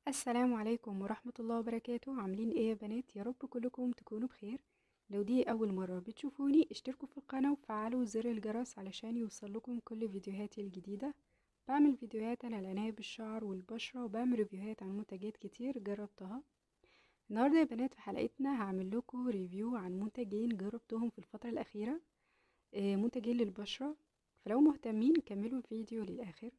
السلام عليكم ورحمة الله وبركاته عاملين ايه يا بنات يا رب كلكم تكونوا بخير لو دي اول مرة بتشوفوني اشتركوا في القناة وفعلوا زر الجرس علشان يوصلكم كل فيديوهاتي الجديدة بعمل فيديوهات عن العناية بالشعر والبشرة وبعمل ريفيوهات عن منتجات كتير جربتها النهاردة يا بنات في حلقتنا هعمل لكم ريفيو عن منتجين جربتهم في الفترة الأخيرة آه، منتجين للبشرة فلو مهتمين كملوا الفيديو للآخر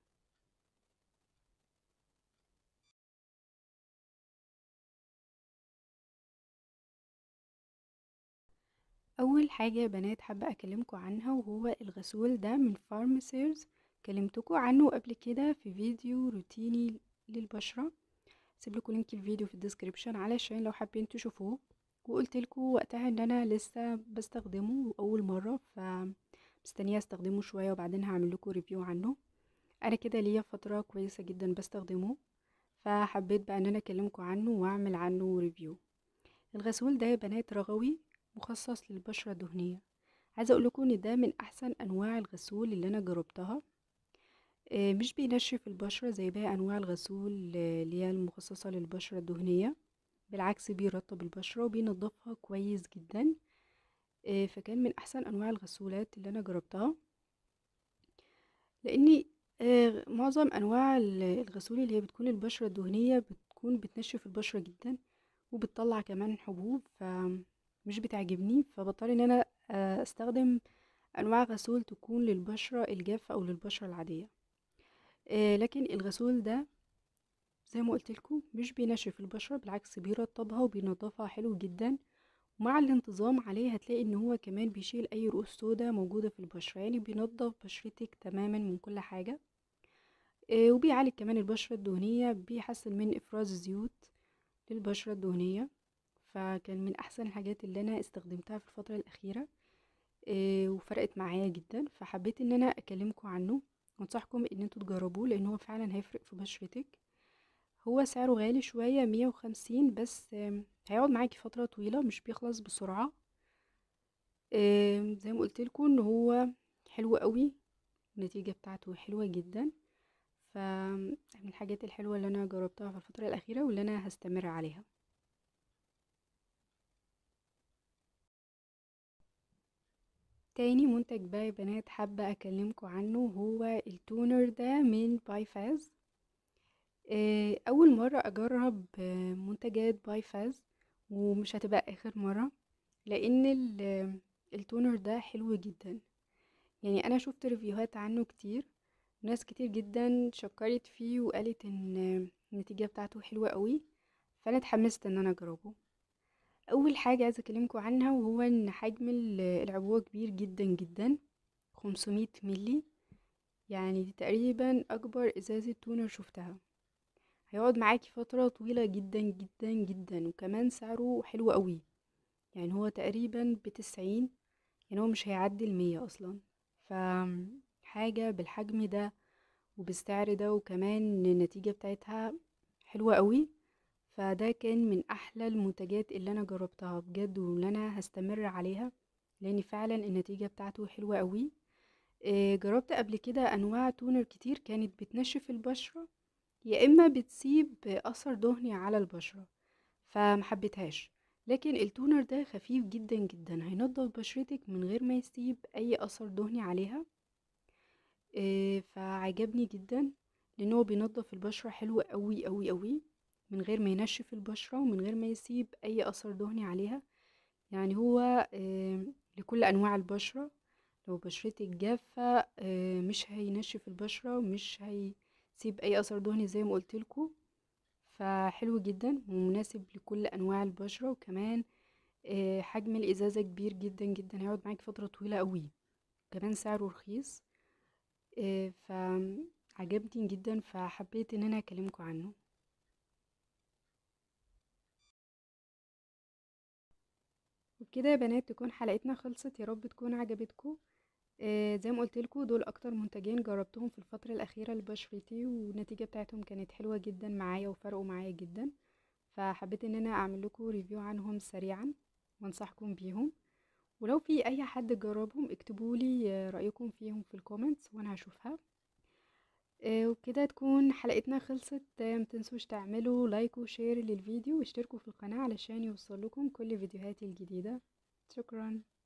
اول حاجه يا بنات حابه اكلمكم عنها وهو الغسول ده من فارماسيرز كلمتكم عنه قبل كده في فيديو روتيني للبشره سيب لكم لينك الفيديو في الديسكريبشن علشان لو حابين تشوفوه وقلت لكم وقتها ان انا لسه بستخدمه اول مره فمستنيه استخدمه شويه وبعدين هعمل لكم ريفيو عنه انا كده ليا فتره كويسه جدا بستخدمه فحبيت بقى ان انا اكلمكم عنه واعمل عنه ريفيو الغسول ده يا بنات رغوي مخصص للبشرة الدهنية عايزة اقول لكم ان ده من احسن انواع الغسول اللي انا جربتها آه، مش بينشف البشرة زي باقي انواع الغسول آه، اللي هي المخصصة للبشرة الدهنية بالعكس بيرطب البشرة وبينضفها كويس جدا آه، فكان من احسن انواع الغسولات اللي انا جربتها لاني معظم انواع الغسول اللي هي بتكون البشرة الدهنية بتكون بتنشف البشرة جدا وبتطلع كمان حبوب ف مش بتعجبني فبضطر ان انا آه، استخدم انواع غسول تكون للبشرة الجافة او للبشرة العادية آه، لكن الغسول ده زي ما قلت لكم مش بينشف البشرة بالعكس بيرطبها وبينضفها حلو جدا ومع الانتظام عليه هتلاقي ان هو كمان بيشيل اي رؤوس سودا موجودة في البشرة يعني بينضف بشرتك تماما من كل حاجة آه، وبيعالج كمان البشرة الدهنية بيحسن من افراز الزيوت للبشرة الدهنية فكان من احسن الحاجات اللي انا استخدمتها في الفترة الاخيرة إيه وفرقت معايا جدا فحبيت ان انا اكلمكم عنه وانصحكم ان انتوا تجربوه لان هو فعلا هيفرق في بشرتك هو سعره غالي شوية مية وخمسين بس هيقعد معاكي فترة طويلة مش بيخلص بسرعة إيه زي ما قلت لكم ان هو حلو قوي النتيجة بتاعته حلوة جدا فمن الحاجات الحلوة اللي انا جربتها في الفترة الاخيرة واللي انا هستمر عليها تاني منتج بقى يا بنات حابة اكلمكم عنه هو التونر ده من باي فاز آه، اول مرة اجرب آه، منتجات باي فاز ومش هتبقى اخر مرة لان التونر ده حلو جدا يعني انا شفت ريفيوهات عنه كتير ناس كتير جدا شكرت فيه وقالت ان النتيجة بتاعته حلوة قوي فانا اتحمست ان انا اجربه اول حاجه عايزه اكلمكم عنها وهو ان حجم العبوه كبير جدا جدا 500 ملي يعني دي تقريبا اكبر ازازه تونر شفتها هيقعد معاكي فتره طويله جدا جدا جدا وكمان سعره حلو قوي يعني هو تقريبا بتسعين يعني هو مش هيعدي المية اصلا فحاجه بالحجم ده وبالسعر ده وكمان النتيجه بتاعتها حلوه قوي فده كان من احلى المنتجات اللي انا جربتها بجد واللي انا هستمر عليها لان فعلا النتيجة بتاعته حلوة قوي آه، جربت قبل كده انواع تونر كتير كانت بتنشف البشرة يا اما بتسيب اثر دهني على البشرة فمحبتهاش لكن التونر ده خفيف جدا جدا هينضف بشرتك من غير ما يسيب اي اثر دهني عليها آه، فعجبني جدا لانه بينضف البشرة حلو قوي قوي قوي من غير ما ينشف البشرة ومن غير ما يسيب أي أثر دهني عليها يعني هو لكل أنواع البشرة لو بشرتك جافة مش هينشف البشرة ومش هيسيب أي أثر دهني زي ما قلتلكوا فحلو جدا ومناسب لكل أنواع البشرة وكمان حجم الإزازة كبير جدا جدا هيقعد معاك فترة طويلة قوي كمان سعره رخيص فعجبني جدا فحبيت ان انا اكلمكم عنه وبكده يا بنات تكون حلقتنا خلصت يا رب تكون عجبتكم آه زي ما قلت لكم دول اكتر منتجين جربتهم في الفتره الاخيره لبشرتي والنتيجه بتاعتهم كانت حلوه جدا معايا وفرقوا معايا جدا فحبيت ان انا اعمل لكم ريفيو عنهم سريعا وانصحكم بيهم ولو في اي حد جربهم اكتبوا لي رايكم فيهم في الكومنتس وانا هشوفها آه، وبكده تكون حلقتنا خلصت آه، متنسوش تعملوا لايك وشير للفيديو واشتركوا في القناة علشان يوصلكم كل فيديوهاتي الجديدة شكرا